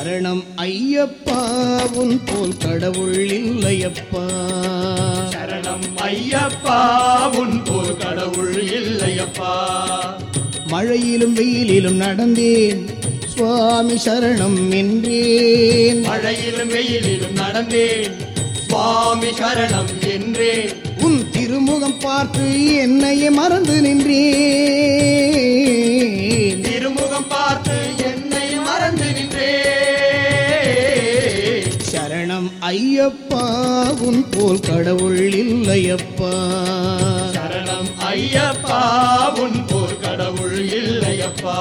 சரணம் ஐயப்பா உன் போல் கடவுள் இல்லையப்பா சரணம் ஐயப்பா உன் போல் கடவுள் இல்லையப்பா மழையிலும் வெயிலிலும் நடந்தேன் சுவாமி சரணம் என்றேன் மழையிலும் வெயிலிலும் நடந்தேன் சுவாமி சரணம் என்றேன் உன் திருமுகம் பார்த்து என்னையே மறந்து நின்றேன் திருமுகம் பார்த்து என்னை மறந்து நின்றேன் சரணம் ஐயப்பா உன் போல் கடவுள் இல்லையப்பா சரணம் ஐயப்பா உன் போல் கடவுள் இல்லையப்பா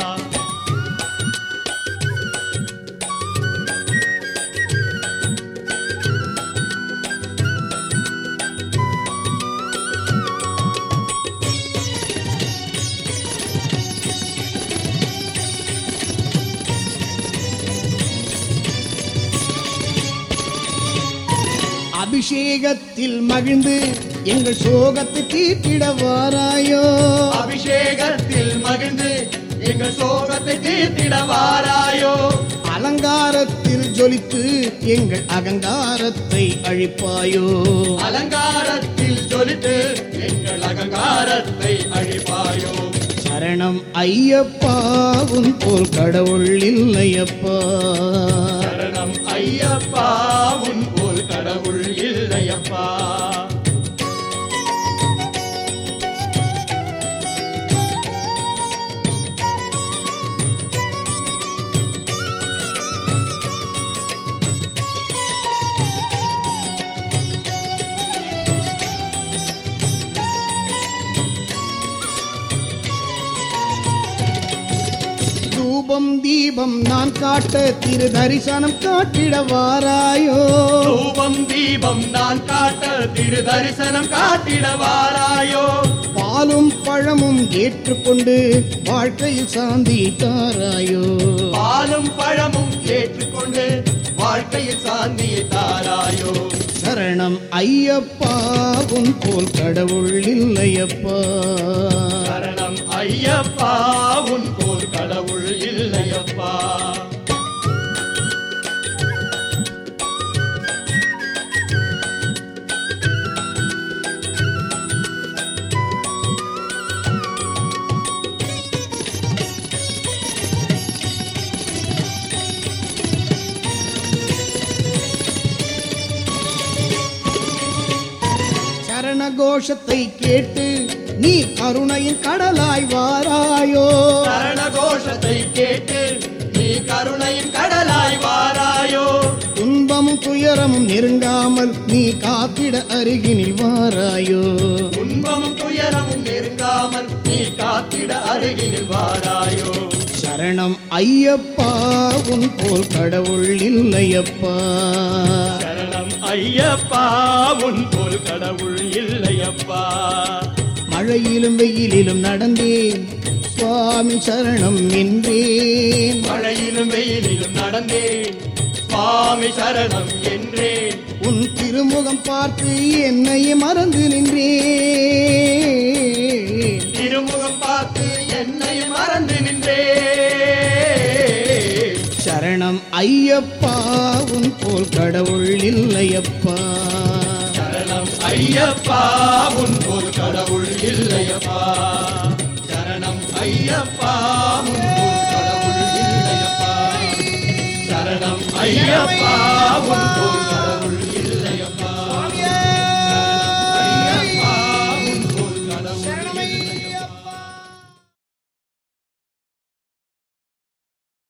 அபிஷேகத்தில் மகிழ்ந்து எங்கள் சோகத்தை தீர்த்திட வாராயோ அபிஷேகத்தில் மகிழ்ந்து எங்கள் சோகத்தை தீர்த்திட வாராயோ அலங்காரத்தில் ஜொலித்து எங்கள் அகங்காரத்தை அழிப்பாயோ அலங்காரத்தில் ஜொலித்து எங்கள் அகங்காரத்தை அழிப்பாயோ சரணம் ஐயப்பா உன் போல் கடவுள் இல்லையப்பா சரணம் ஐயப்பா உன் போல் கடவுள் இல்லையப்பா தூபம் தீபம் நான் காட்ட திரு தரிசனம் காட்டிட வாராயோ தூபம் தீபம் நான் காட்ட திரு தரிசனம் காட்டிட வாராயோ பாலும் பழமும் ஏற்றுக்கொண்டு வாழ்க்கையில் சாந்தி தாராயோ பாலும் பழமும் ஏற்றுக்கொண்டு வாழ்க்கையில் சாந்தியை தாராயோ சரணம் ஐயப்பா உன் போல் கடவுள் இல்லையப்பா சரணம் ஐயப்பா உன் போல் கடவுள் இல்லையப்பா சரண கோஷத்தை கேட்டு நீ கருணையின் கடலாய் வாராயோ சரண கோஷத்தை கேட்டு நீ கருணையின் கடலாய் வாராயோ துன்பமும் துயரமும் நெருங்காமல் நீ காத்திட அருகினில் வாராயோ துன்பமும் துயரமும் நெருங்காமல் நீ காத்திட அருகினில் வாராயோ சரணம் ஐயப்பா உன் போல் கடவுள் இல்லையப்பா சரணம் ஐயப்பா உன் போல் கடவுள் இல்லையப்பா மழையிலும் வெயிலிலும் நடந்தேன் சுவாமி சரணம் என்றேன் மழையிலும் வெயிலிலும் நடந்தேன் சுவாமி சரணம் என்றேன் உன் திருமுகம் பார்த்து என்னையே மறந்து நின்றேன் திருமுகம் பார்த்து என்னை மறந்து நின்றேன் சரணம் ஐயப்பா உன் போல் கடவுள் இல்லையப்பா சரணம் ஐயப்பா உன் போல் கடவுள் இல்லையப்பா சரணம் ஐயப்பா உன் போல் கடவுள் இல்லையப்பா சரணம் ஐயப்பா உன் போல் கடவுள்